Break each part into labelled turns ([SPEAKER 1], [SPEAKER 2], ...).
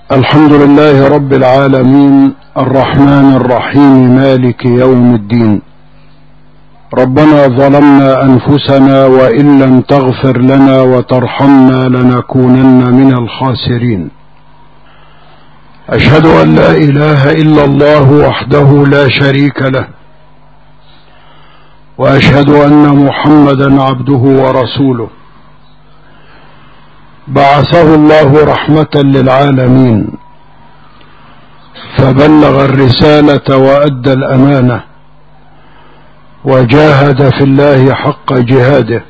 [SPEAKER 1] الحمد لله رب العالمين الرحمن الرحيم مالك يوم الدين ربنا ظلمنا انفسنا وان لم تغفر لنا وترحمنا لنكونن من الخاسرين اشهد ان لا اله الا الله وحده لا شريك له واشهد ان محمدا عبده ورسوله بعثه الله رحمه للعالمين فبلغ الرساله وادى الامانه وجاهد في الله حق جهاده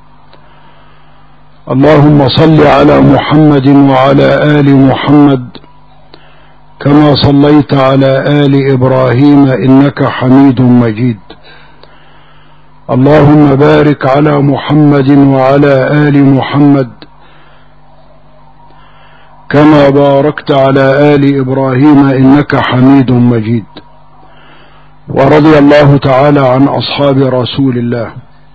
[SPEAKER 1] اللهم صل على محمد وعلى ال محمد كما صليت على ال ابراهيم انك حميد مجيد اللهم بارك على محمد وعلى ال محمد كما باركت على ال ابراهيم انك حميد مجيد ورضي الله تعالى عن اصحاب رسول الله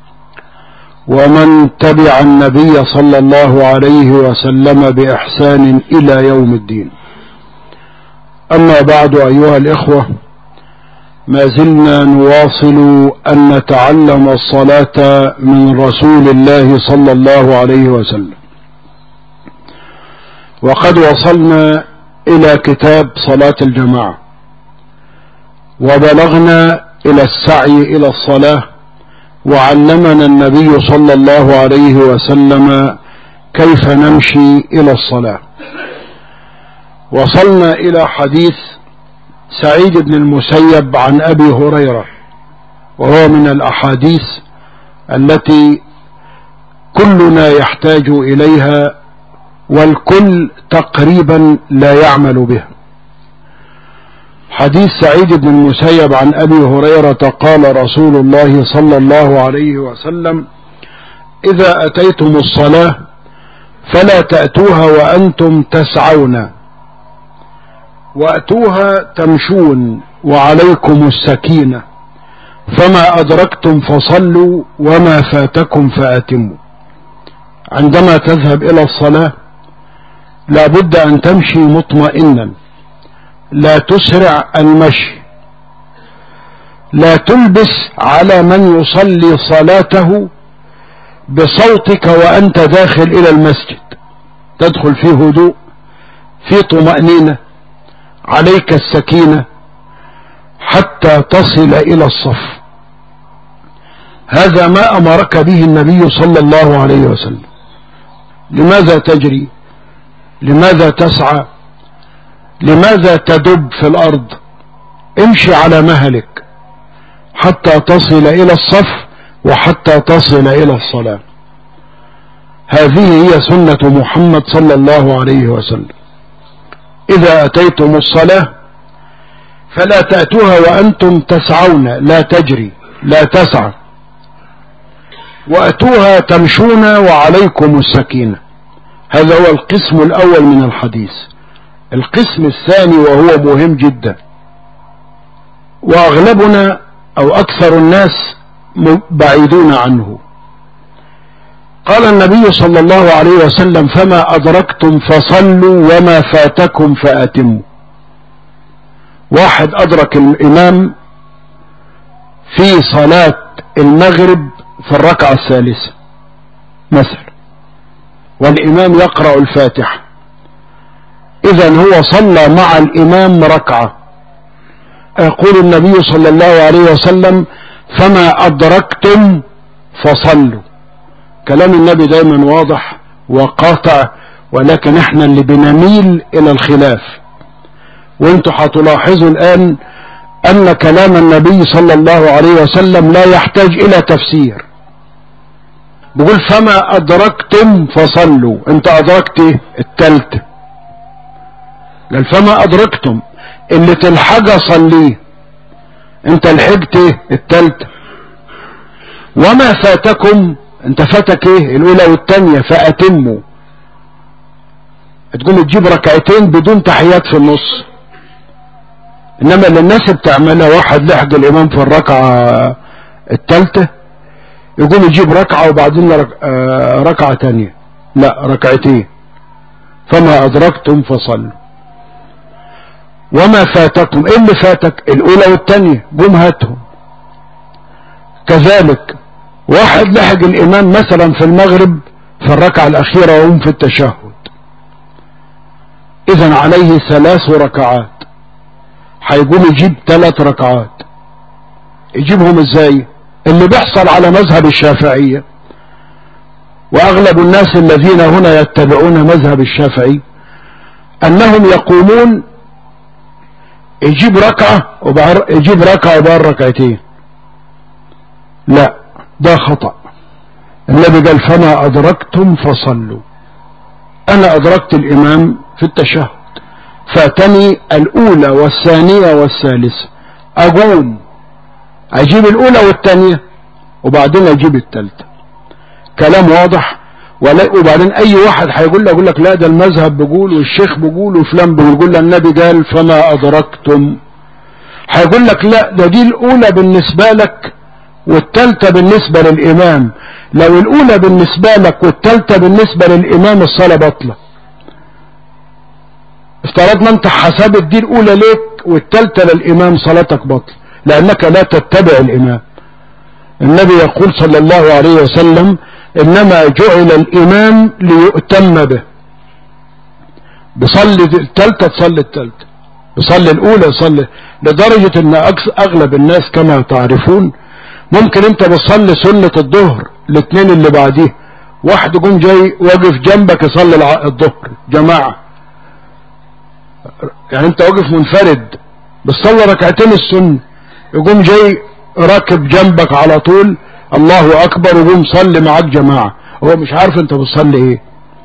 [SPEAKER 1] ومن تبع النبي صلى الله عليه وسلم باحسان الى يوم الدين اما بعد ايها الاخوه ما زلنا نواصل ان نتعلم الصلاه من رسول الله صلى الله عليه وسلم وقد وصلنا الى كتاب صلاه الجماعه وبلغنا الى السعي الى الصلاه وعلمنا النبي صلى الله عليه وسلم كيف نمشي الى الصلاه وصلنا الى حديث سعيد بن المسيب عن ابي هريره وهو من الاحاديث التي كلنا يحتاج اليها والكل تقريبا لا يعمل بها حديث سعيد بن المسيب عن ابي هريره قال رسول الله صلى الله عليه وسلم اذا اتيتم الصلاه فلا تاتوها وانتم تسعون واتوها تمشون وعليكم السكينه فما ادركتم فصلوا وما فاتكم فاتموا عندما تذهب الى الصلاه لا بد ان تمشي مطمئنا لا تسرع المشي لا تلبس على من يصلي صلاته بصوتك وانت داخل الى المسجد تدخل في هدوء في طمأنينة عليك السكينة حتى تصل الى الصف هذا ما امرك به النبي صلى الله عليه وسلم لماذا تجري لماذا تسعى لماذا تدب في الارض امشي على مهلك حتى تصل الى الصف وحتى تصل الى الصلاه هذه هي سنه محمد صلى الله عليه وسلم اذا اتيتم الصلاه فلا تاتوها وانتم تسعون لا تجري لا تسعى واتوها تمشون وعليكم السكينه هذا هو القسم الاول من الحديث القسم الثاني وهو مهم جدا واغلبنا او اكثر الناس بعيدون عنه قال النبي صلى الله عليه وسلم فما ادركتم فصلوا وما فاتكم فاتموا واحد ادرك الامام في صلاه المغرب في الركعه الثالثه مثلا والإمام يقرأ الفاتحة إذا هو صلى مع الإمام ركعة يقول النبي صلى الله عليه وسلم فما أدركتم فصلوا كلام النبي دايما واضح وقاطع ولكن احنا اللي بنميل إلى الخلاف وانتوا هتلاحظوا الآن أن كلام النبي صلى الله عليه وسلم لا يحتاج إلى تفسير بيقول فما ادركتم فصلوا انت ادركت ايه التالتة قال فما ادركتم اللي تلحق صليه انت لحقت ايه التالتة وما فاتكم انت فاتك ايه الاولى والتانية فاتموا تقوم تجيب ركعتين بدون تحيات في النص انما اللي الناس بتعملها واحد لحق الامام في الركعة التالتة يقوم يجيب ركعة وبعدين ركعة تانية لا ركعتين فما أدركتم فصلوا وما فاتكم ايه اللي فاتك الاولى والتانية قوم هاتهم كذلك واحد لحق الامام مثلا في المغرب في الركعة الاخيرة وهم في التشهد اذا عليه ثلاث ركعات هيقوم يجيب ثلاث ركعات يجيبهم ازاي اللي بيحصل على مذهب الشافعية واغلب الناس الذين هنا يتبعون مذهب الشافعي انهم يقومون يجيب ركعة وبعر يجيب ركعة وبعر ركعتين لا ده خطأ النبي قال فما أدركتم فصلوا أنا أدركت الإمام في التشهد فاتني الأولى والثانية والثالثة أقوم أجيب الأولى والثانية وبعدين أجيب الثالثة كلام واضح وبعدين أي واحد هيقول لك يقول لك لا ده المذهب بيقول والشيخ بيقول وفلان بيقول له النبي قال فما أدركتم هيقول لك لا ده دي الأولى بالنسبة لك والثالثة بالنسبة للإمام لو الأولى بالنسبة لك والثالثة بالنسبة للإمام الصلاة بطلة افترضنا انت حسبت دي الأولى ليك والثالثة للإمام صلاتك بطل لأنك لا تتبع الإمام النبي يقول صلى الله عليه وسلم إنما جعل الإمام ليؤتم به بصلي الثالثة تصلي الثالثة بصلي الأولى يصلي لدرجة أن أغلب الناس كما تعرفون ممكن انت بتصلي سنة الظهر الاثنين اللي بعديه واحد يقوم جاي واقف جنبك يصلي الظهر جماعة يعني انت واقف منفرد بتصلي ركعتين السنة يقوم جاي راكب جنبك على طول الله اكبر ويقوم صلي معاك جماعة هو مش عارف انت بتصلي ايه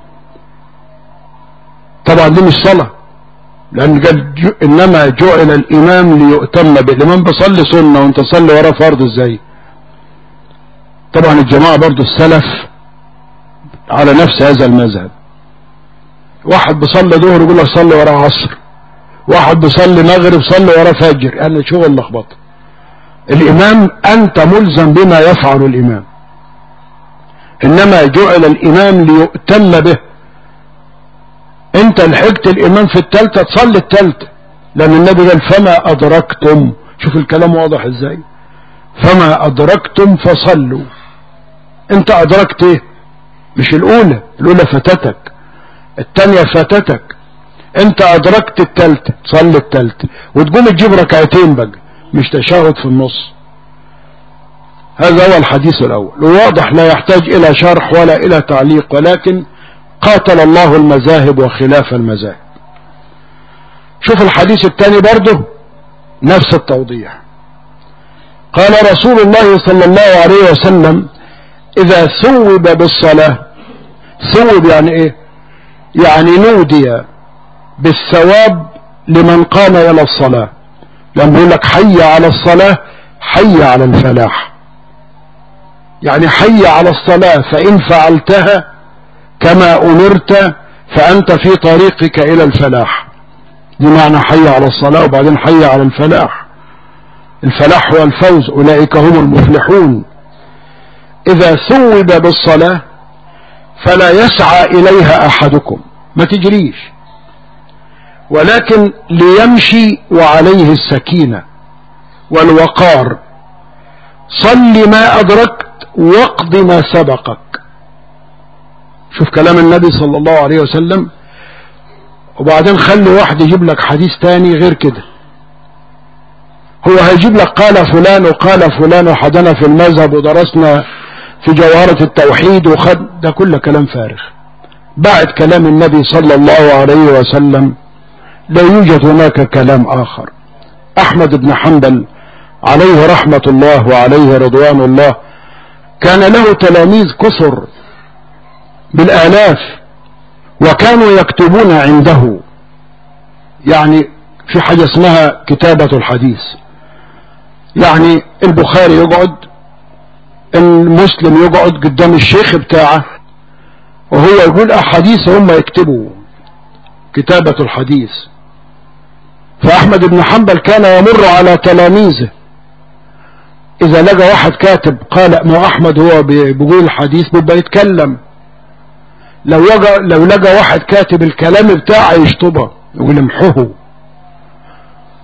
[SPEAKER 1] طبعا دي مش صلاة لان قال جو انما جعل الامام ليؤتم بالامام بصلي سنة وانت صلي وراه فرض ازاي طبعا الجماعة برضو السلف على نفس هذا المذهب واحد بيصلي ظهر يقول لك صلي وراه عصر واحد بيصلي مغرب صلي وراه فجر يعني شغل لخبطه الامام انت ملزم بما يفعل الامام انما جعل الامام ليؤتم به انت لحقت الامام في التالتة تصلي التالتة لان النبي قال فما ادركتم شوف الكلام واضح ازاي فما ادركتم فصلوا انت ادركت ايه مش الاولى الاولى فاتتك التانية فاتتك انت ادركت التالتة تصلي التالتة وتقوم تجيب ركعتين بقى مش تشهد في النص هذا هو الحديث الاول وواضح لا يحتاج الى شرح ولا الى تعليق ولكن قاتل الله المذاهب وخلاف المذاهب شوف الحديث الثاني برضه نفس التوضيح قال رسول الله صلى الله عليه وسلم اذا ثوب بالصلاة ثوب يعني ايه يعني نودي بالثواب لمن قام الى الصلاة لما يقول لك حي على الصلاة حي على الفلاح يعني حي على الصلاة فإن فعلتها كما أمرت فأنت في طريقك إلى الفلاح دي معنى حي على الصلاة وبعدين حي على الفلاح الفلاح هو الفوز أولئك هم المفلحون إذا ثوب بالصلاة فلا يسعى إليها أحدكم ما تجريش ولكن ليمشي وعليه السكينة والوقار صل ما أدركت واقض ما سبقك شوف كلام النبي صلى الله عليه وسلم وبعدين خلي واحد يجيب لك حديث تاني غير كده هو هيجيب لك قال فلان وقال فلان وحدنا في المذهب ودرسنا في جوهرة التوحيد وخد ده كله كلام فارغ بعد كلام النبي صلى الله عليه وسلم لا يوجد هناك كلام آخر أحمد بن حنبل عليه رحمة الله وعليه رضوان الله كان له تلاميذ كثر بالآلاف وكانوا يكتبون عنده يعني في حاجة اسمها كتابة الحديث يعني البخاري يقعد المسلم يقعد قدام الشيخ بتاعه وهو يقول أحاديث هم يكتبوا كتابة الحديث فأحمد بن حنبل كان يمر على تلاميذه إذا لقى واحد كاتب قال ما أحمد هو بيقول الحديث بيبقى يتكلم لو لقى لو لقى واحد كاتب الكلام بتاعه يشطبه يقول امحوه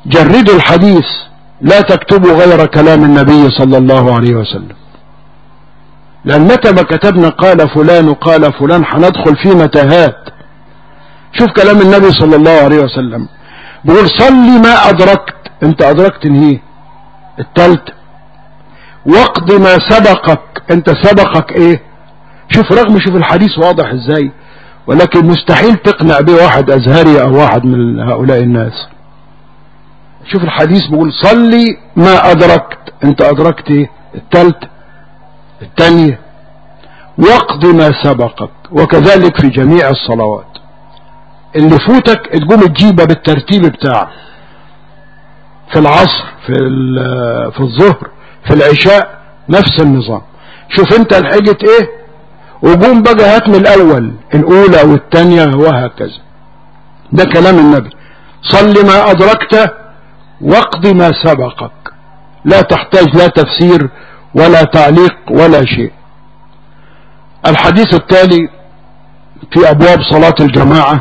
[SPEAKER 1] جردوا الحديث لا تكتبوا غير كلام النبي صلى الله عليه وسلم لأن متى ما كتبنا قال فلان وقال فلان هندخل في متاهات شوف كلام النبي صلى الله عليه وسلم بيقول صلي ما أدركت انت أدركت انهيه التالت واقض ما سبقك انت سبقك ايه شوف رغم شوف الحديث واضح ازاي ولكن مستحيل تقنع به واحد ازهري او واحد من هؤلاء الناس شوف الحديث بيقول صلي ما ادركت انت ادركت ايه التالت الثانية واقض ما سبقك وكذلك في جميع الصلوات اللي فوتك تقوم تجيبها بالترتيب بتاعه في العصر في في الظهر في العشاء نفس النظام شوف انت لحقت ايه وقوم بقى هات من الاول الاولى والثانية وهكذا ده كلام النبي صل ما ادركت واقض ما سبقك لا تحتاج لا تفسير ولا تعليق ولا شيء الحديث التالي في ابواب صلاة الجماعة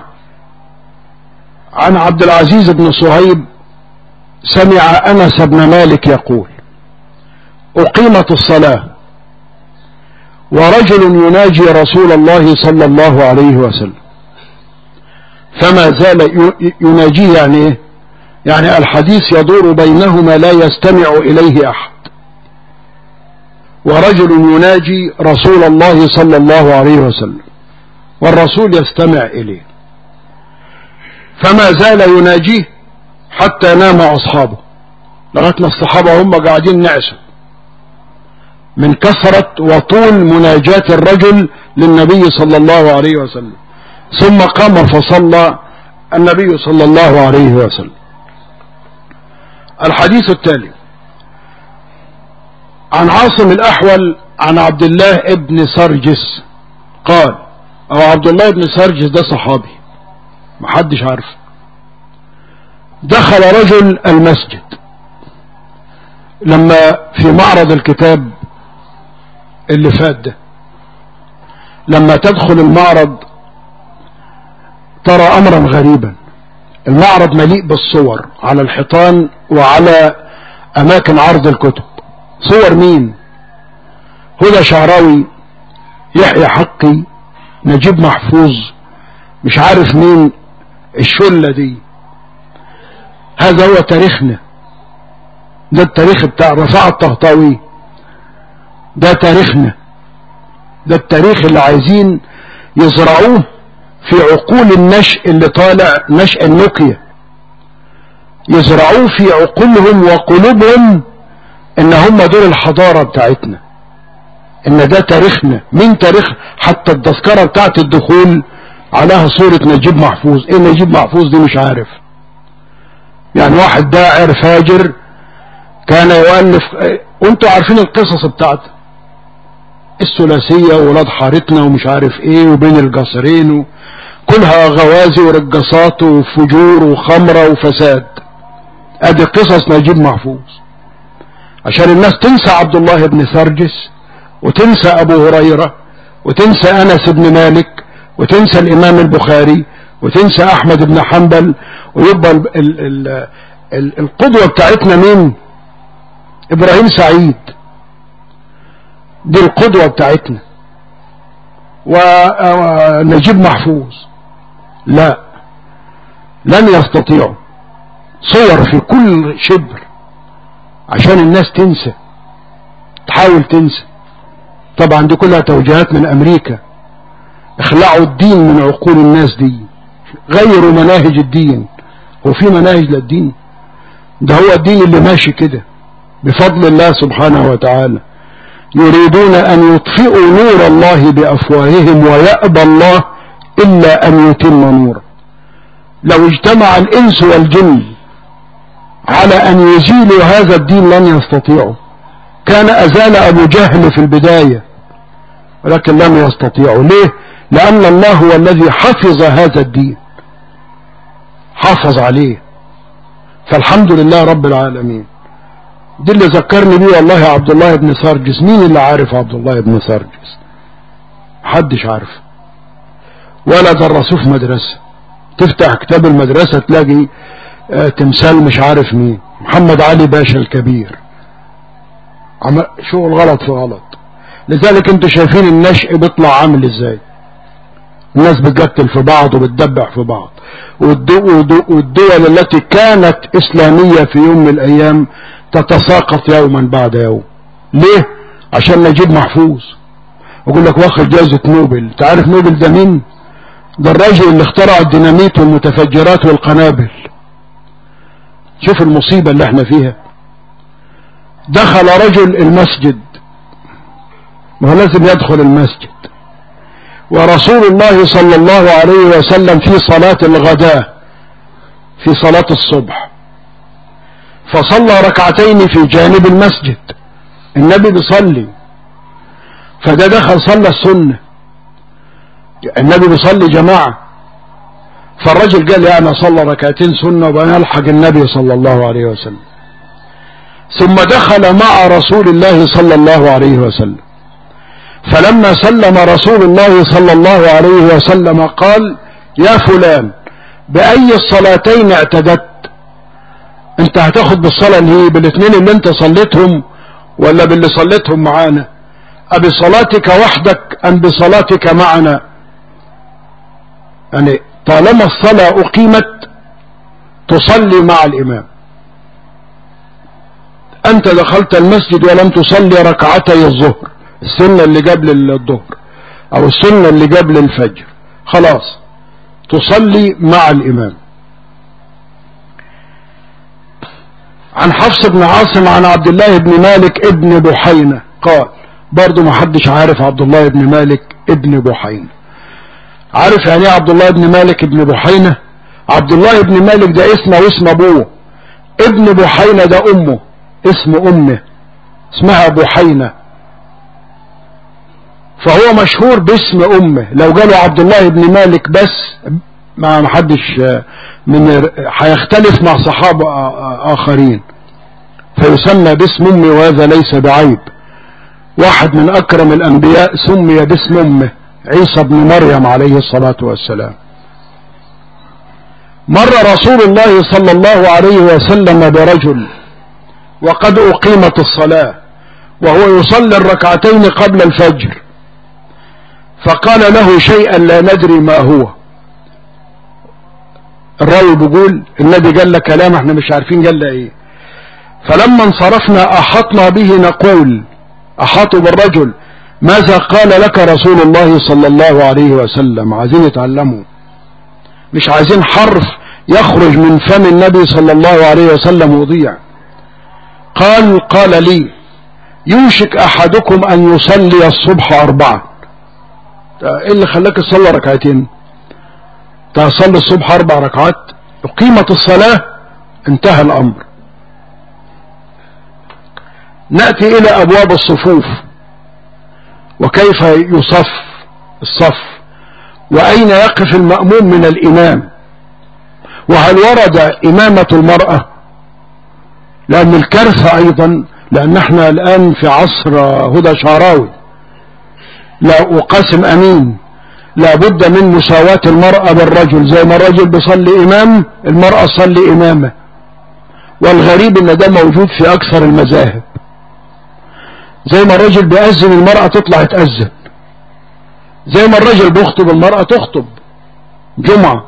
[SPEAKER 1] عن عبد العزيز بن صهيب سمع انس بن مالك يقول اقيمت الصلاة ورجل يناجي رسول الله صلى الله عليه وسلم فما زال يناجيه يعني ايه يعني الحديث يدور بينهما لا يستمع اليه احد ورجل يناجي رسول الله صلى الله عليه وسلم والرسول يستمع اليه فما زال يناجيه حتى نام اصحابه لغايه ما الصحابه هم قاعدين نعسوا من كثرة وطول مناجاة الرجل للنبي صلى الله عليه وسلم ثم قام فصلى النبي صلى الله عليه وسلم الحديث التالي عن عاصم الأحول عن عبد الله ابن سرجس قال أو عبد الله ابن سرجس ده صحابي محدش عارف دخل رجل المسجد لما في معرض الكتاب اللي فات ده لما تدخل المعرض ترى امرا غريبا المعرض مليء بالصور على الحيطان وعلى اماكن عرض الكتب صور مين هدى شعراوي يحيى حقي نجيب محفوظ مش عارف مين الشلة دي هذا هو تاريخنا ده التاريخ بتاع رفاعة الطهطاوي ده تاريخنا ده التاريخ اللي عايزين يزرعوه في عقول النشء اللي طالع نشأ النوكيا يزرعوه في عقولهم وقلوبهم ان هم دول الحضارة بتاعتنا ان ده تاريخنا مين تاريخ حتى التذكرة بتاعت الدخول عليها صورة نجيب محفوظ ايه نجيب محفوظ دي مش عارف يعني واحد داعر فاجر كان يؤلف وانتوا عارفين القصص بتاعته الثلاثية وولاد حارتنا ومش عارف ايه وبين القصرين كلها غوازي ورقصات وفجور وخمرة وفساد ادي قصص نجيب محفوظ عشان الناس تنسى عبد الله بن سرجس وتنسى ابو هريرة وتنسى انس بن مالك وتنسى الامام البخاري وتنسى احمد بن حنبل ويبقى ال ال ال ال القدوة بتاعتنا مين ابراهيم سعيد دي القدوة بتاعتنا ونجيب محفوظ لا لن يستطيعوا صور في كل شبر عشان الناس تنسى تحاول تنسى طبعا دي كلها توجيهات من امريكا اخلعوا الدين من عقول الناس دي غيروا مناهج الدين هو في مناهج للدين ده هو الدين اللي ماشي كده بفضل الله سبحانه وتعالى يريدون أن يطفئوا نور الله بأفواههم ويأبى الله إلا أن يتم نوره لو اجتمع الإنس والجن على أن يزيلوا هذا الدين لن يستطيعوا كان أزال أبو جهل في البداية ولكن لم يستطيعوا ليه لأن الله هو الذي حفظ هذا الدين حافظ عليه فالحمد لله رب العالمين دي اللي ذكرني بيه والله عبد الله بن سرجس مين اللي عارف عبد الله بن سرجس محدش عارف ولا درسوه في مدرسة تفتح كتاب المدرسة تلاقي اه تمثال مش عارف مين محمد علي باشا الكبير عم شغل غلط في غلط لذلك انتوا شايفين النشء بيطلع عامل ازاي الناس بتقتل في بعض وبتدبح في بعض والدول التي كانت اسلامية في يوم من الايام تتساقط يوما بعد يوم ليه عشان نجيب محفوظ اقول لك واخد جائزة نوبل تعرف نوبل ده مين ده الراجل اللي اخترع الديناميت والمتفجرات والقنابل شوف المصيبة اللي احنا فيها دخل رجل المسجد ما هو لازم يدخل المسجد ورسول الله صلى الله عليه وسلم في صلاة الغداء في صلاة الصبح فصلى ركعتين في جانب المسجد النبي بيصلي فده دخل صلى السنة النبي بيصلي جماعة فالرجل قال لي انا صلى ركعتين سنة وبقى يلحق النبي صلى الله عليه وسلم ثم دخل مع رسول الله صلى الله عليه وسلم فلما سلم رسول الله صلى الله عليه وسلم قال يا فلان بأي الصلاتين اعتدت انت هتاخد بالصلاة اللي هي بالاثنين اللي انت صليتهم ولا باللي صليتهم معانا أبصلاتك وحدك أم بصلاتك معنا يعني طالما الصلاة أقيمت تصلي مع الإمام أنت دخلت المسجد ولم تصلي ركعتي الظهر السنة اللي قبل الظهر أو السنة اللي قبل الفجر خلاص تصلي مع الإمام عن حفص بن عاصم عن عبد الله بن مالك ابن بحينة قال برضه ما حدش عارف عبد الله بن مالك ابن بحينة عارف يعني ايه عبد الله بن مالك ابن بحينة عبد الله بن مالك ده اسمه واسم ابوه ابن بحينة ده امه اسم امه اسمها بحينة فهو مشهور باسم امه لو قالوا عبد الله بن مالك بس ما محدش من هيختلف مع صحابة اخرين فيسمى باسم امه وهذا ليس بعيب واحد من اكرم الانبياء سمي باسم امه عيسى بن مريم عليه الصلاة والسلام مر رسول الله صلى الله عليه وسلم برجل وقد اقيمت الصلاة وهو يصلي الركعتين قبل الفجر فقال له شيئا لا ندري ما هو الراوي بيقول النبي قال لك كلام احنا مش عارفين قال له ايه فلما انصرفنا احطنا به نقول احاطوا بالرجل ماذا قال لك رسول الله صلى الله عليه وسلم عايزين يتعلموا مش عايزين حرف يخرج من فم النبي صلى الله عليه وسلم وضيع قال قال لي يوشك احدكم ان يصلي الصبح اربعة ايه اللي خلاك تصلي ركعتين تصلي الصبح اربع ركعات قيمة الصلاة انتهى الامر نأتي الى ابواب الصفوف وكيف يصف الصف واين يقف المأموم من الامام وهل ورد امامة المرأة لان الكارثة ايضا لان احنا الان في عصر هدى شعراوي لا وقاسم امين لابد من مساواة المرأة بالرجل زي ما الرجل بيصلي امام المرأة تصلي امامة والغريب ان ده موجود في اكثر المذاهب زي ما الرجل بيأذن المرأة تطلع تأذن زي ما الرجل بيخطب المرأة تخطب جمعة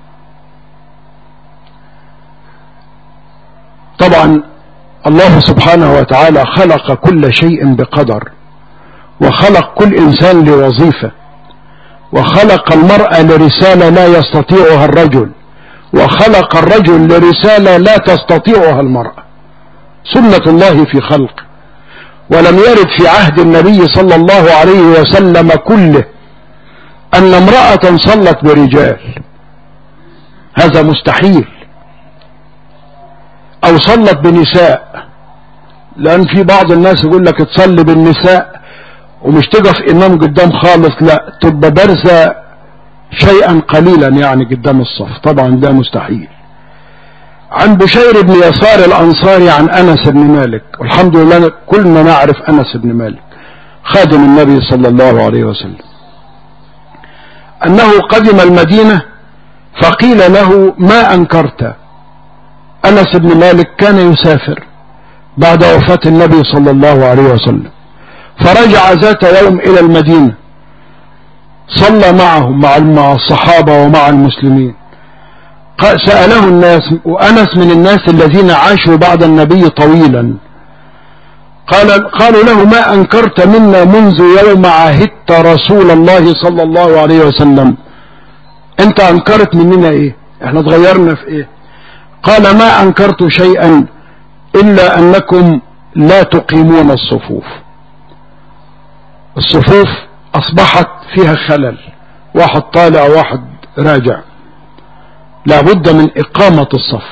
[SPEAKER 1] طبعا الله سبحانه وتعالى خلق كل شيء بقدر وخلق كل إنسان لوظيفة وخلق المرأة لرسالة لا يستطيعها الرجل وخلق الرجل لرسالة لا تستطيعها المرأة سنة الله في خلق ولم يرد في عهد النبي صلى الله عليه وسلم كله أن امرأة صلت برجال هذا مستحيل أو صلت بنساء لأن في بعض الناس يقول لك تصلي بالنساء ومش تقف إمام قدام خالص لا تبقى بارزة شيئا قليلا يعني قدام الصف طبعا ده مستحيل عن بشير بن يسار الأنصاري عن أنس بن مالك والحمد لله كلنا نعرف أنس بن مالك خادم النبي صلى الله عليه وسلم أنه قدم المدينة فقيل له ما أنكرت أنس بن مالك كان يسافر بعد وفاة النبي صلى الله عليه وسلم فرجع ذات يوم إلى المدينة صلى معهم مع الصحابة ومع المسلمين سأله الناس وأنس من الناس الذين عاشوا بعد النبي طويلا قال قالوا له ما أنكرت منا منذ يوم عاهدت رسول الله صلى الله عليه وسلم انت أنكرت مننا ايه احنا اتغيرنا في ايه قال ما أنكرت شيئا إلا أنكم لا تقيمون الصفوف الصفوف أصبحت فيها خلل واحد طالع واحد راجع لابد من إقامة الصف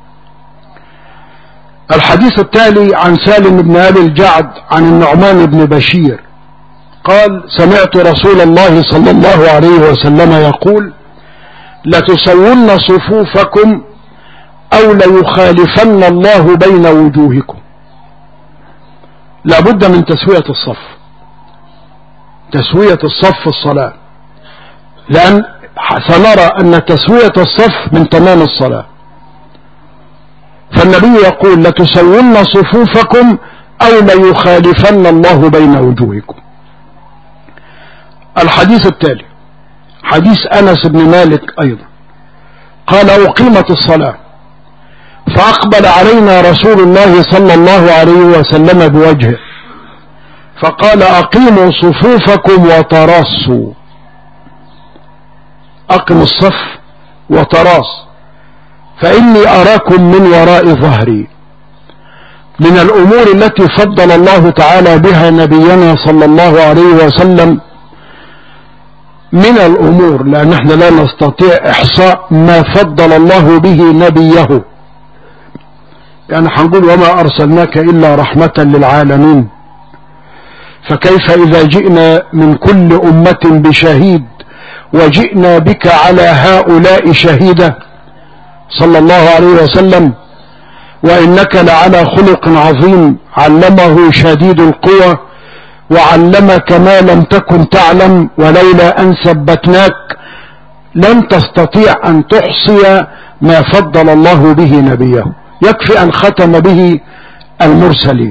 [SPEAKER 1] الحديث التالي عن سالم بن أبي الجعد عن النعمان بن بشير قال سمعت رسول الله صلى الله عليه وسلم يقول لتسون صفوفكم أو ليخالفن الله بين وجوهكم لابد من تسوية الصف تسوية الصف في الصلاة لأن سنرى أن تسوية الصف من تمام الصلاة فالنبي يقول لتسون صفوفكم أو ليخالفن الله بين وجوهكم الحديث التالي حديث أنس بن مالك أيضا قال أقيمت الصلاة فأقبل علينا رسول الله صلى الله عليه وسلم بوجهه فقال أقيموا صفوفكم وتراصوا أقم الصف وتراص فإني أراكم من وراء ظهري من الأمور التي فضل الله تعالى بها نبينا صلى الله عليه وسلم من الأمور لأن احنا لا نستطيع إحصاء ما فضل الله به نبيه يعني هنقول وما أرسلناك إلا رحمة للعالمين فكيف إذا جئنا من كل أمة بشهيد وجئنا بك على هؤلاء شهيدا صلى الله عليه وسلم وإنك لعلى خلق عظيم علمه شديد القوى وعلمك ما لم تكن تعلم ولولا أن ثبتناك لن تستطيع أن تحصي ما فضل الله به نبيه يكفي أن ختم به المرسلين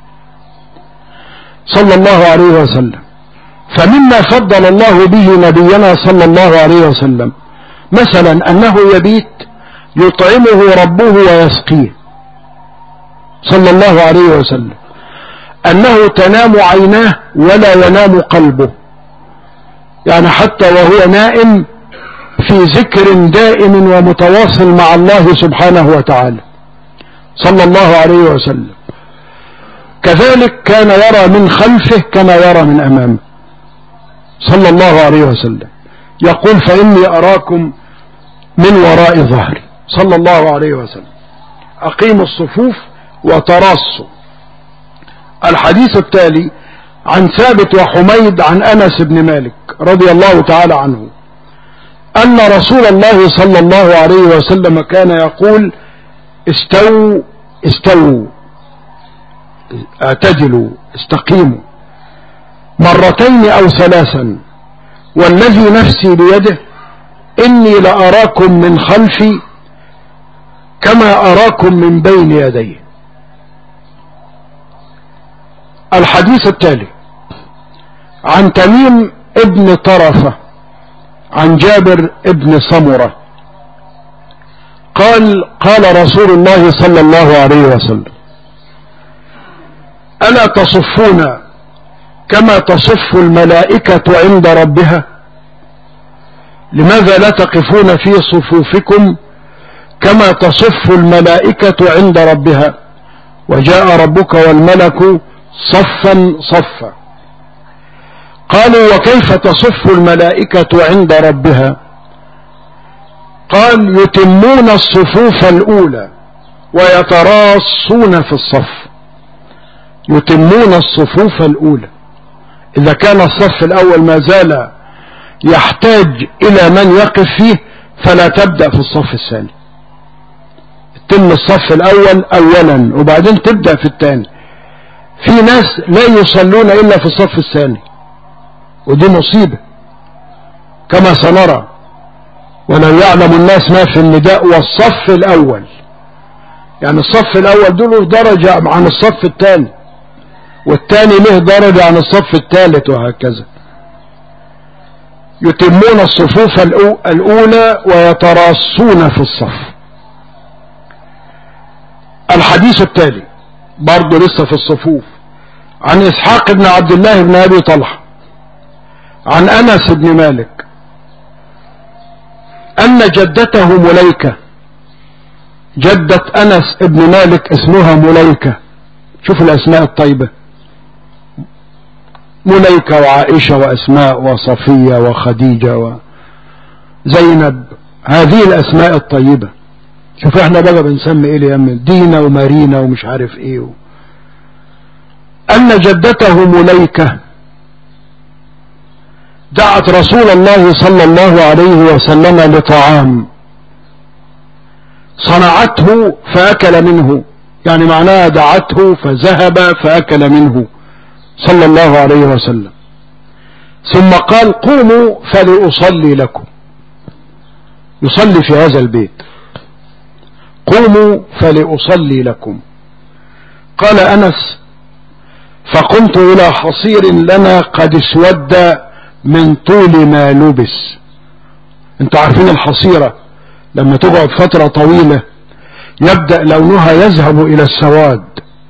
[SPEAKER 1] صلى الله عليه وسلم فمما فضل الله به نبينا صلى الله عليه وسلم مثلا أنه يبيت يطعمه ربه ويسقيه صلى الله عليه وسلم أنه تنام عيناه ولا ينام قلبه يعني حتى وهو نائم في ذكر دائم ومتواصل مع الله سبحانه وتعالى صلى الله عليه وسلم كذلك كان يرى من خلفه كما يرى من أمامه صلى الله عليه وسلم يقول فإني أراكم من وراء ظهري صلى الله عليه وسلم أقيموا الصفوف وتراصوا الحديث التالي عن ثابت وحميد عن أنس بن مالك رضي الله تعالى عنه أن رسول الله صلى الله عليه وسلم كان يقول استووا استووا اعتدلوا استقيموا مرتين أو ثلاثا والذي نفسي بيده إني لأراكم من خلفي كما أراكم من بين يدي الحديث التالي عن تميم ابن طرفة عن جابر ابن سمرة قال قال رسول الله صلى الله عليه وسلم ألا تصفون كما تصف الملائكة عند ربها لماذا لا تقفون في صفوفكم كما تصف الملائكة عند ربها وجاء ربك والملك صفا صفا قالوا وكيف تصف الملائكة عند ربها قال يتمون الصفوف الأولى ويتراصون في الصف يتمون الصفوف الأولى إذا كان الصف الأول ما زال يحتاج إلى من يقف فيه فلا تبدأ في الصف الثاني تم الصف الأول أولا وبعدين تبدأ في الثاني في ناس لا يصلون إلا في الصف الثاني ودي مصيبة كما سنرى ولو يعلم الناس ما في النداء والصف الأول يعني الصف الاول دول درجة عن الصف الثاني والثاني له درجة عن الصف الثالث وهكذا يتمون الصفوف الاولى ويتراصون في الصف الحديث التالي برضه لسه في الصفوف عن اسحاق بن عبد الله بن ابي طلحه عن انس بن مالك ان جدته مليكه جدة انس بن مالك اسمها مليكه شوف الاسماء الطيبه مليكه وعائشه واسماء وصفيه وخديجه وزينب هذه الاسماء الطيبه شوف احنا بقى بنسمي ايه ليمن دينا ومارينا ومش عارف ايه و... ان جدته مليكة دعت رسول الله صلى الله عليه وسلم لطعام صنعته فاكل منه يعني معناها دعته فذهب فاكل منه صلى الله عليه وسلم ثم قال قوموا فلأصلي لكم يصلي في هذا البيت قوموا فلأصلي لكم قال أنس فقمت إلى حصير لنا قد اسود من طول ما لبس انتوا عارفين الحصيرة لما تقعد فترة طويلة يبدأ لونها يذهب إلى السواد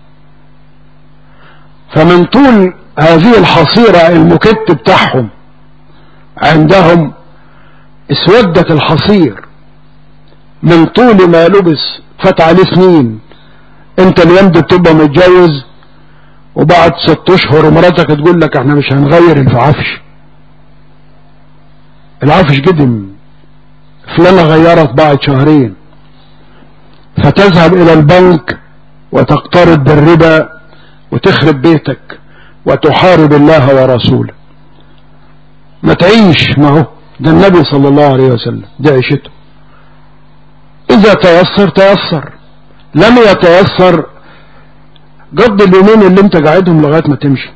[SPEAKER 1] فمن طول هذه الحصيرة المكت بتاعهم عندهم اسودت الحصير من طول ما لبس فات عليه سنين انت اليوم ده بتبقى متجوز وبعد ست اشهر مراتك تقول لك احنا مش هنغير العفش العفش قدم فلانة غيرت بعد شهرين فتذهب الى البنك وتقترض بالربا وتخرب بيتك وتحارب الله ورسوله ما تعيش ما هو ده النبي صلى الله عليه وسلم دي عيشته اذا تيسر تيسر لم يتيسر قضي اليومين اللي انت قاعدهم لغاية ما تمشي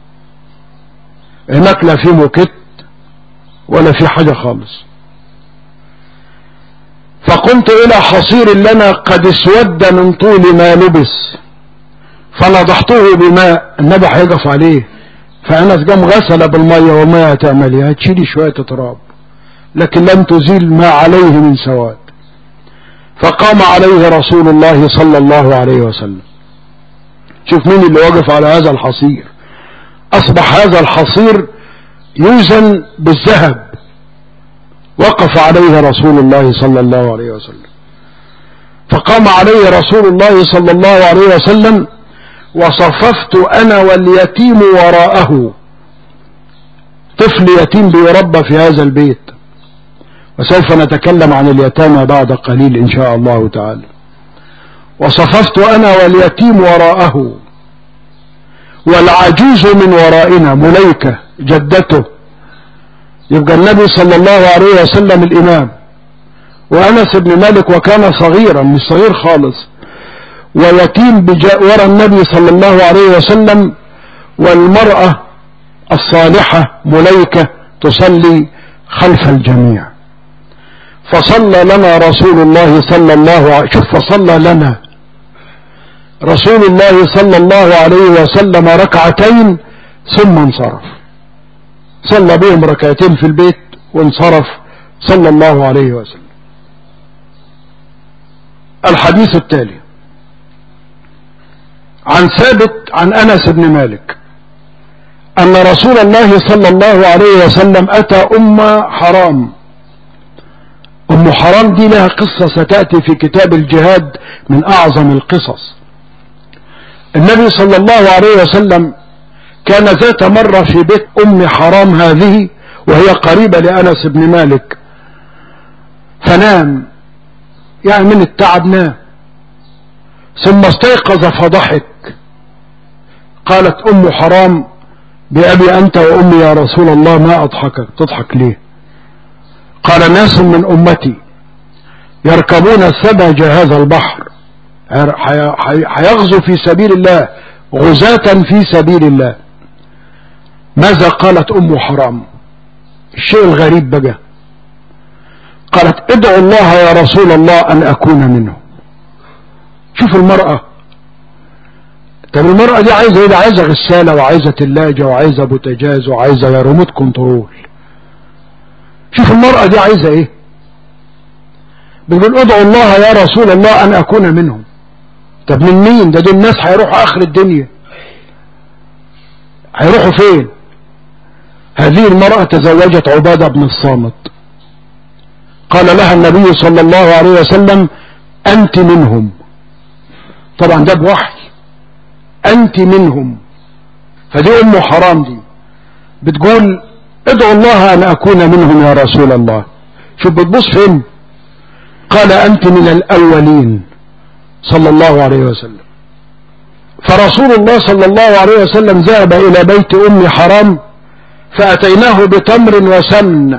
[SPEAKER 1] هناك لا في موكت ولا في حاجة خالص فقمت الى حصير لنا قد اسود من طول ما لبس فنضحته بماء النبي هيقف عليه فانس قام غسل بالمية وما تعملي هتشيلي شوية تراب لكن لم تزيل ما عليه من سواد فقام عليه رسول الله صلى الله عليه وسلم شوف مين اللي وقف على هذا الحصير اصبح هذا الحصير يوزن بالذهب وقف عليه رسول الله صلى الله عليه وسلم فقام عليه رسول الله صلى الله عليه وسلم وصففت انا واليتيم وراءه طفل يتيم بيربى في هذا البيت وسوف نتكلم عن اليتامى بعد قليل ان شاء الله تعالى وصففت انا واليتيم وراءه والعجوز من ورائنا مليكة جدته يبقى النبي صلى الله عليه وسلم الامام وانس بن مالك وكان صغيرا مش صغير خالص ويتيم وراء النبي صلى الله عليه وسلم والمرأة الصالحة مليكة تصلي خلف الجميع فصلى لنا رسول الله صلى الله عليه شوف فصلى لنا رسول الله صلى الله عليه وسلم ركعتين ثم انصرف صلى بهم ركعتين في البيت وانصرف صلى الله عليه وسلم الحديث التالي عن ثابت عن انس بن مالك ان رسول الله صلى الله عليه وسلم اتى ام حرام ام حرام دي لها قصة ستأتي في كتاب الجهاد من اعظم القصص النبي صلى الله عليه وسلم كان ذات مرة في بيت ام حرام هذه وهي قريبة لانس بن مالك فنام يعني من التعب نام ثم استيقظ فضحك قالت ام حرام بأبي أنت وأمي يا رسول الله ما أضحكك تضحك ليه قال ناس من أمتي يركبون سبج هذا البحر حيغزو في سبيل الله غزاة في سبيل الله ماذا قالت أم حرام الشيء الغريب بقى قالت ادعو الله يا رسول الله أن أكون منه شوف المرأة طب المرأة دي عايزة ايه ده عايزة غسالة وعايزة تلاجة وعايزة بوتاجاز وعايزة ريموت كنترول شوف المرأة دي عايزة ايه بنقول ادعوا الله يا رسول الله ان اكون منهم طب من مين ده دول الناس هيروحوا اخر الدنيا هيروحوا فين هذه المرأة تزوجت عبادة بن الصامت قال لها النبي صلى الله عليه وسلم أنت منهم طبعا ده بوحي أنت منهم فدي أم حرام دي بتقول ادعو الله أن أكون منهم يا رسول الله شوف بتبص فين قال أنت من الأولين صلى الله عليه وسلم فرسول الله صلى الله عليه وسلم ذهب إلى بيت أم حرام فأتيناه بتمر وسمن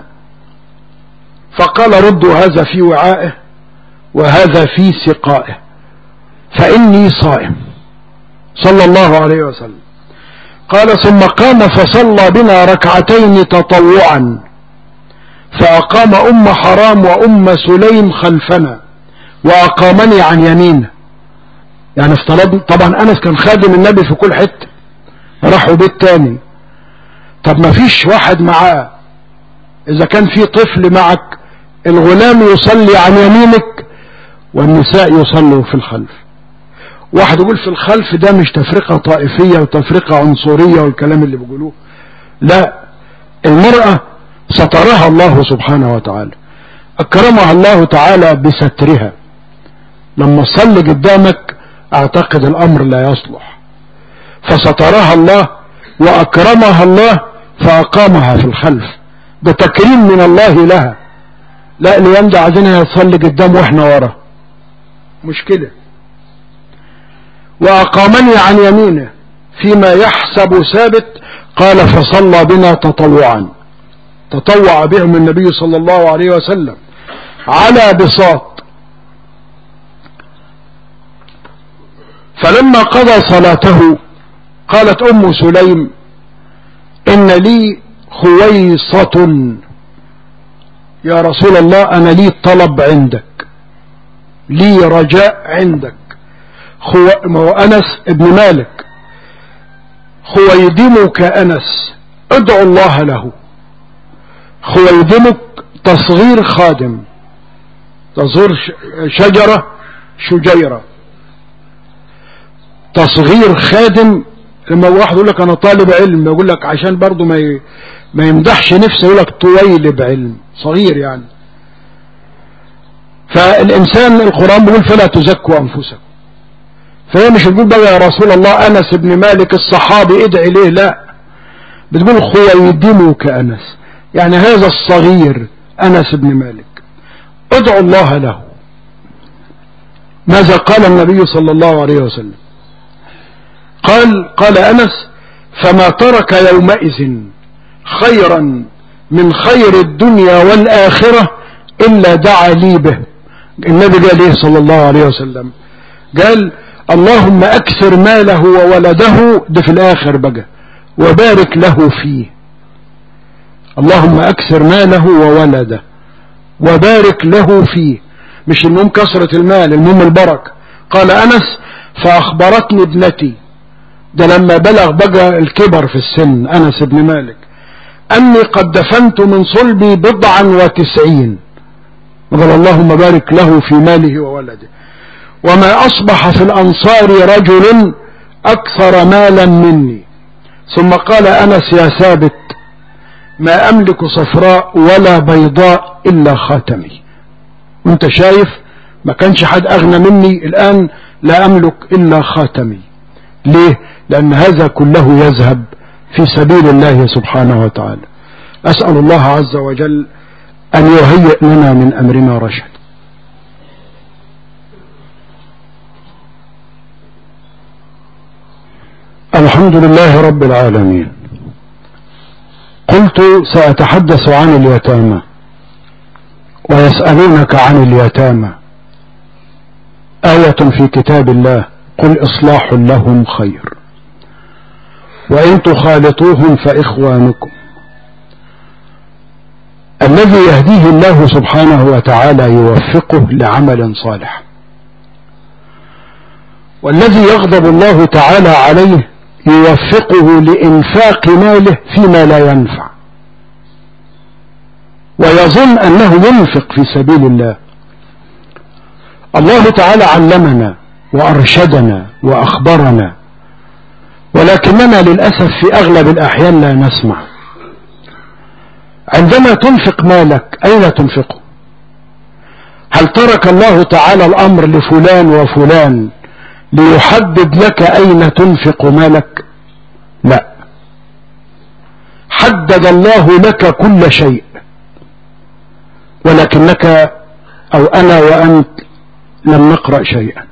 [SPEAKER 1] فقال ردوا هذا في وعائه وهذا في سقائه فإني صائم صلى الله عليه وسلم قال ثم قام فصلى بنا ركعتين تطوعا فأقام أم حرام وأم سليم خلفنا وأقامني عن يمينه يعني افترضنا طبعا أنس كان خادم النبي في كل حتة راحوا بيت تاني طب ما فيش واحد معاه إذا كان في طفل معك الغلام يصلي عن يمينك والنساء يصلوا في الخلف واحد يقول في الخلف ده مش تفرقة طائفية وتفرقة عنصرية والكلام اللي بيقولوه لا المرأة سترها الله سبحانه وتعالى أكرمها الله تعالى بسترها لما تصلي قدامك أعتقد الأمر لا يصلح فسترها الله وأكرمها الله فأقامها في الخلف ده تكريم من الله لها لا اليوم ده عايزينها تصلي قدام واحنا ورا مشكلة وأقامني عن يمينه فيما يحسب ثابت قال فصلى بنا تطوعا تطوع بهم النبي صلى الله عليه وسلم على بساط فلما قضى صلاته قالت أم سليم إن لي خويصة يا رسول الله أنا لي طلب عندك لي رجاء عندك خو... ما هو أنس ابن مالك خويدمك أنس ادعو الله له خويدمك تصغير خادم تصغير شجرة شجيرة تصغير خادم لما واحد يقول لك انا طالب علم يقول لك عشان برضه ما ي... ما يمدحش نفسه يقول لك تويلب علم صغير يعني فالانسان القرآن بيقول فلا تزكوا انفسكم فهي مش بتقول بقى يا رسول الله انس بن مالك الصحابي ادعي ليه لا بتقول خويدمك انس يعني هذا الصغير انس بن مالك ادعو الله له ماذا قال النبي صلى الله عليه وسلم قال قال أنس فما ترك يومئذ خيرا من خير الدنيا والآخرة إلا دعا لي به النبي قال إيه صلى الله عليه وسلم قال اللهم أكثر ماله وولده ده في الآخر بقى وبارك له فيه اللهم أكثر ماله وولده وبارك له فيه مش المهم كثرة المال المهم البركة قال أنس فأخبرتني ابنتي ده لما بلغ بقى الكبر في السن أنس بن مالك أني قد دفنت من صلبي بضعا وتسعين قال اللهم بارك له في ماله وولده وما أصبح في الأنصار رجل أكثر مالا مني ثم قال أنس يا ثابت ما أملك صفراء ولا بيضاء إلا خاتمي وانت شايف ما كانش حد أغنى مني الآن لا أملك إلا خاتمي ليه لأن هذا كله يذهب في سبيل الله سبحانه وتعالى أسأل الله عز وجل أن يهيئ لنا من أمرنا رشد الحمد لله رب العالمين قلت سأتحدث عن اليتامى ويسألونك عن اليتامى آية في كتاب الله قل إصلاح لهم خير وإن تخالطوهم فإخوانكم الذي يهديه الله سبحانه وتعالى يوفقه لعمل صالح والذي يغضب الله تعالى عليه يوفقه لإنفاق ماله فيما لا ينفع ويظن أنه ينفق في سبيل الله الله تعالى علمنا وأرشدنا وأخبرنا ولكننا للأسف في أغلب الأحيان لا نسمع عندما تنفق مالك أين تنفقه هل ترك الله تعالى الأمر لفلان وفلان ليحدد لك أين تنفق مالك لا حدد الله لك كل شيء ولكنك أو أنا وأنت لم نقرأ شيئا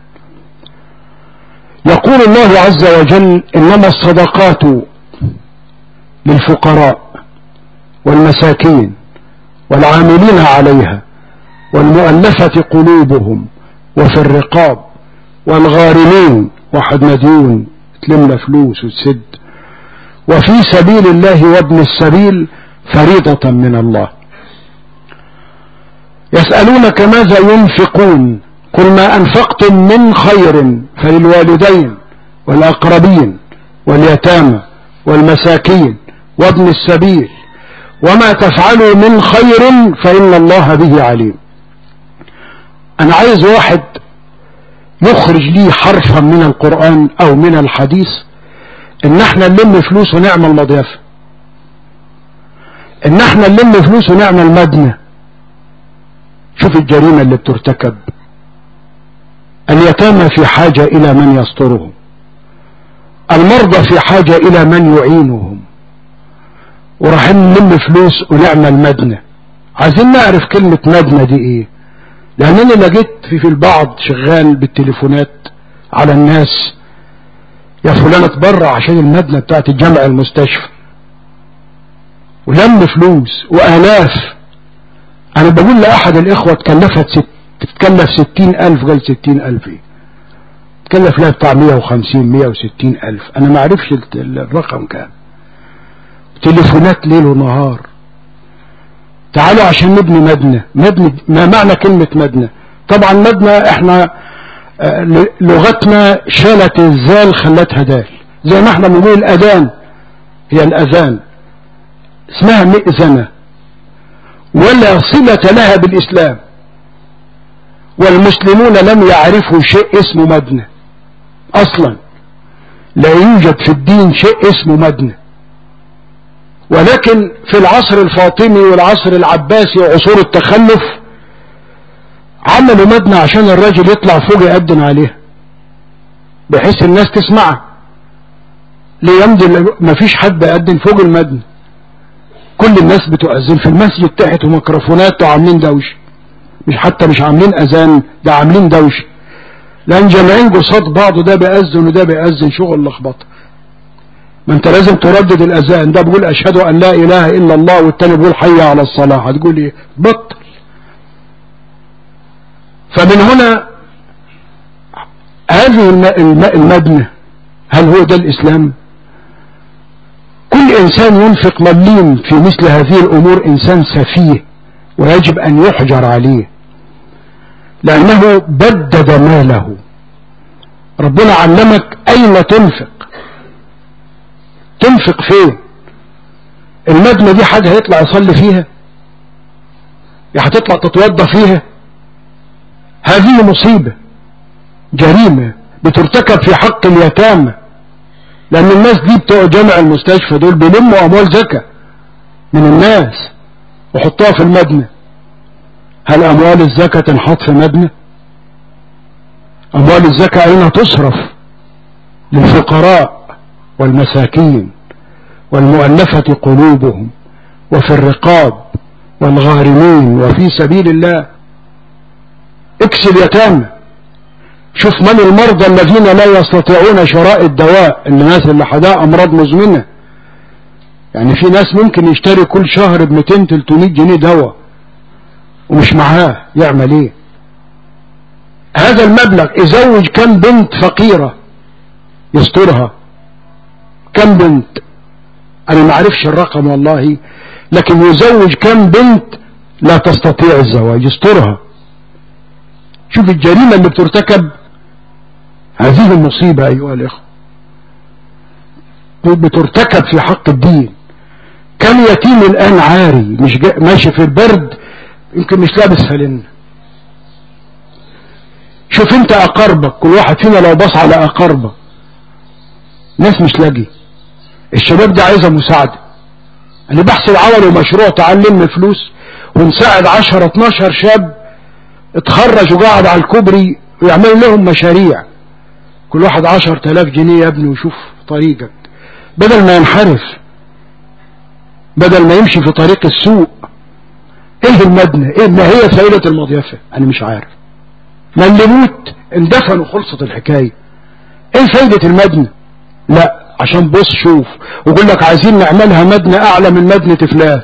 [SPEAKER 1] يقول الله عز وجل إنما الصدقات للفقراء والمساكين والعاملين عليها والمؤلفة قلوبهم وفي الرقاب والغارمين واحد مديون تلمنا فلوس وتسد وفي سبيل الله وابن السبيل فريضة من الله يسألونك ماذا ينفقون قل ما أنفقتم من خير فللوالدين والأقربين واليتامى والمساكين وابن السبيل وما تفعلوا من خير فإن الله به عليم أنا عايز واحد يخرج لي حرفا من القرآن أو من الحديث إن احنا نلم فلوس ونعمل مضيافة إن احنا نلم فلوس ونعمل مدنة شوف الجريمة اللي بترتكب اليتامى في حاجة إلى من يسترهم المرضى في حاجة إلى من يعينهم وراح نلم فلوس ونعمل مدنة عايزين نعرف كلمة مدنة دي ايه لانني لقيت في في البعض شغال بالتليفونات على الناس يا فلان اتبرع عشان المدنة بتاعت الجامع المستشفى ولم فلوس والاف انا بقول لاحد الاخوة اتكلفت ست تتكلف ستين الف قال ستين الف ايه تكلف لها بتاع مية وخمسين مية وستين الف انا ما عرفش الرقم كام تليفونات ليل ونهار تعالوا عشان نبني مبنى مبنى ما معنى كلمة مبنى طبعا مبنى احنا اه لغتنا شالت الزال خلتها دال زي ما احنا بنقول الاذان هي الاذان اسمها مئذنة ولا صلة لها بالاسلام والمسلمون لم يعرفوا شيء اسمه مبنى اصلا لا يوجد في الدين شيء اسمه مبنى ولكن في العصر الفاطمي والعصر العباسي وعصور التخلف عملوا مبنى عشان الراجل يطلع فوق يقدم عليها بحيث الناس تسمعه ليمضي ما فيش حد يقدم فوق المبنى كل الناس بتؤذن في المسجد تحت وميكروفونات وعاملين دوشه مش حتى مش عاملين اذان ده عاملين دوشه لان جامعين قصاد بعض وده بيأذن وده بيأذن شغل لخبطه ما انت لازم تردد الاذان ده بيقول اشهد ان لا اله الا الله والتاني بيقول حي على الصلاة هتقول ايه بطل فمن هنا هذه المبنى هل هو ده الاسلام كل انسان ينفق مليم في مثل هذه الامور انسان سفيه ويجب ان يحجر عليه لانه بدد ماله ربنا علمك اين تنفق تنفق فين المبنى دي حاجة هيطلع يصلي فيها يا هتطلع تتوضى فيها هذه مصيبة جريمة بترتكب في حق اليتامى لأن الناس دي بتوع جامع المستشفى دول بيلموا أموال زكاة من الناس وحطوها في المبنى هل أموال الزكاة تنحط في مبنى أموال الزكاة أين تصرف للفقراء والمساكين والمؤلفة قلوبهم وفي الرقاب والغارمين وفي سبيل الله اكسب يتامى شوف من المرضى الذين لا يستطيعون شراء الدواء الناس اللي حداء امراض مزمنة يعني في ناس ممكن يشتري كل شهر ب 200 300 جنيه دواء ومش معاه يعمل ايه هذا المبلغ يزوج كم بنت فقيرة يسترها كم بنت انا ما عرفش الرقم والله لكن يزوج كم بنت لا تستطيع الزواج يسترها شوف الجريمة اللي بترتكب هذه المصيبة أيها الإخوة بترتكب في حق الدين كم يتيم الآن عاري مش جا... ماشي في البرد يمكن مش لابس فلن شوف انت أقاربك كل واحد فينا لو بص على أقاربه ناس مش لاقي الشباب دي عايزة مساعدة أنا بحسب عملوا مشروع تعلمنا فلوس ونساعد 10 12 شاب اتخرج وقاعد على الكوبري ويعمل لهم مشاريع كل واحد 10000 جنيه يا ابني وشوف طريقك بدل ما ينحرف بدل ما يمشي في طريق السوء ايه المدنة ايه ما هي فائدة المضيفة انا مش عارف ما اللي موت اندفن وخلصت الحكاية ايه فايدة المدنة لا عشان بص شوف ويقول لك عايزين نعملها مدنة اعلى من مدنة فلان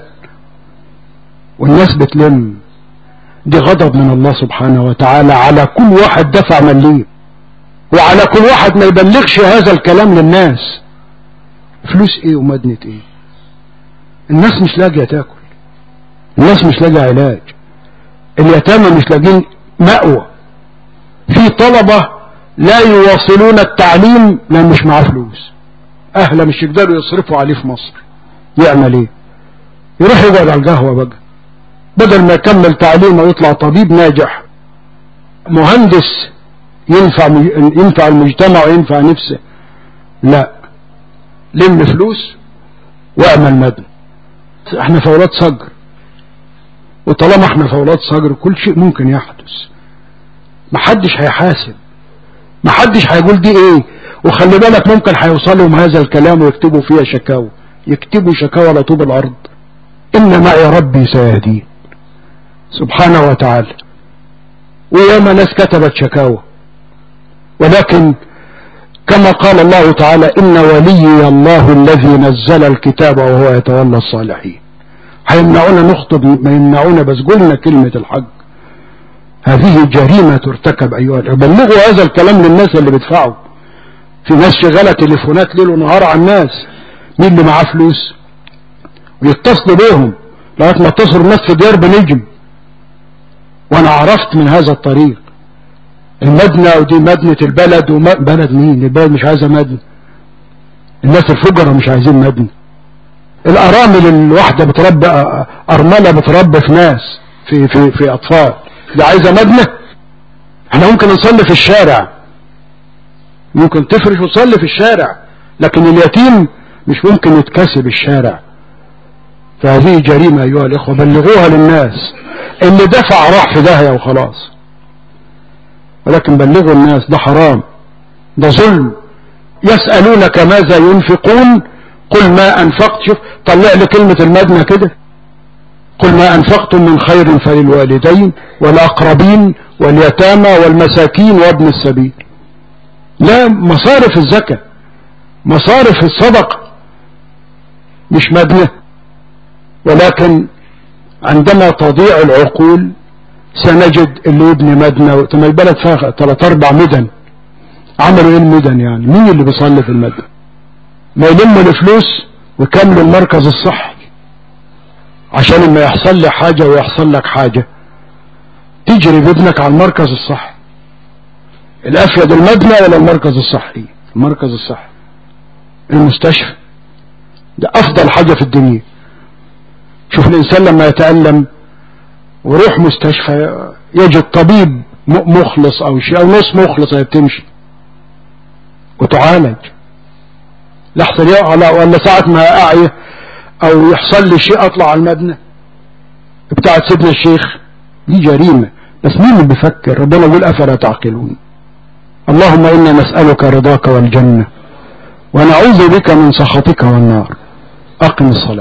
[SPEAKER 1] والناس بتلم دي غضب من الله سبحانه وتعالى على كل واحد دفع مليم وعلى كل واحد ما يبلغش هذا الكلام للناس فلوس ايه ومدنة ايه الناس مش لاقية تاكل الناس مش لاقية علاج اليتامى مش لاقين مأوى في طلبة لا يواصلون التعليم لان مش معاه فلوس اهله مش يقدروا يصرفوا عليه في مصر يعمل ايه يروح يقعد على القهوة بقى بدل ما يكمل تعليمه ويطلع طبيب ناجح مهندس ينفع ينفع المجتمع وينفع نفسه لا لم فلوس واعمل مدن احنا في اولاد صقر وطالما احنا في اولاد صقر كل شيء ممكن يحدث محدش هيحاسب محدش هيقول دي ايه وخلي بالك ممكن هيوصلهم هذا الكلام ويكتبوا فيها شكاوى يكتبوا شكاوى لطوب الارض ان معي ربي سيهدين سبحانه وتعالى وياما ناس كتبت شكاوى ولكن كما قال الله تعالى إن ولي الله الذي نزل الكتاب وهو يتولى الصالحين هيمنعونا نخطب ما يمنعونا بس قلنا كلمة الحق هذه جريمة ترتكب أيها الأخوة بلغوا هذا الكلام للناس اللي بيدفعوا في ناس شغالة تليفونات ليل ونهار على الناس مين اللي معاه فلوس ويتصلوا بيهم لغاية ما اتصلوا الناس في ديار بنجم وانا عرفت من هذا الطريق المدنة ودي مدنة البلد وبلد مين البلد مش عايزة مدنة الناس الفجرة مش عايزين مدنة الارامل الواحدة بتربى ارملة بتربى في ناس في, في, في اطفال دي عايزة مدنة احنا ممكن نصلي في الشارع ممكن تفرش وتصلي في الشارع لكن اليتيم مش ممكن يتكسب الشارع فهذه جريمة ايها الاخوة بلغوها للناس اللي دفع راح في داهية وخلاص ولكن بلغوا الناس ده حرام ده ظلم يسألونك ماذا ينفقون قل ما أنفقت شوف طلع لي كلمة المدنة كده قل ما أنفقتم من خير فللوالدين والأقربين واليتامى والمساكين وابن السبيل لا مصارف الزكاة مصارف الصدقة مش مدنة ولكن عندما تضيع العقول سنجد اللي يبني مدنة ثم البلد فيها ثلاث اربع مدن عملوا ايه المدن يعني مين اللي بيصلي في المدن ما يلموا الفلوس ويكملوا المركز الصحي عشان ما يحصل لي حاجة ويحصل لك حاجة تجري بابنك على المركز الصحي الافيد المدنة ولا المركز الصحي المركز الصحي المستشفى ده افضل حاجة في الدنيا شوف الانسان لما يتألم ويروح مستشفى يجد طبيب مخلص او شيء او نص مخلص هي بتمشي وتعالج لحظة على ولا ساعة ما اعي او يحصل لي شيء اطلع على المبنى بتاعت سيدنا الشيخ دي جريمة بس مين اللي بيفكر ربنا يقول افلا تعقلون اللهم انا نسألك رضاك والجنة ونعوذ بك من سخطك والنار اقم الصلاة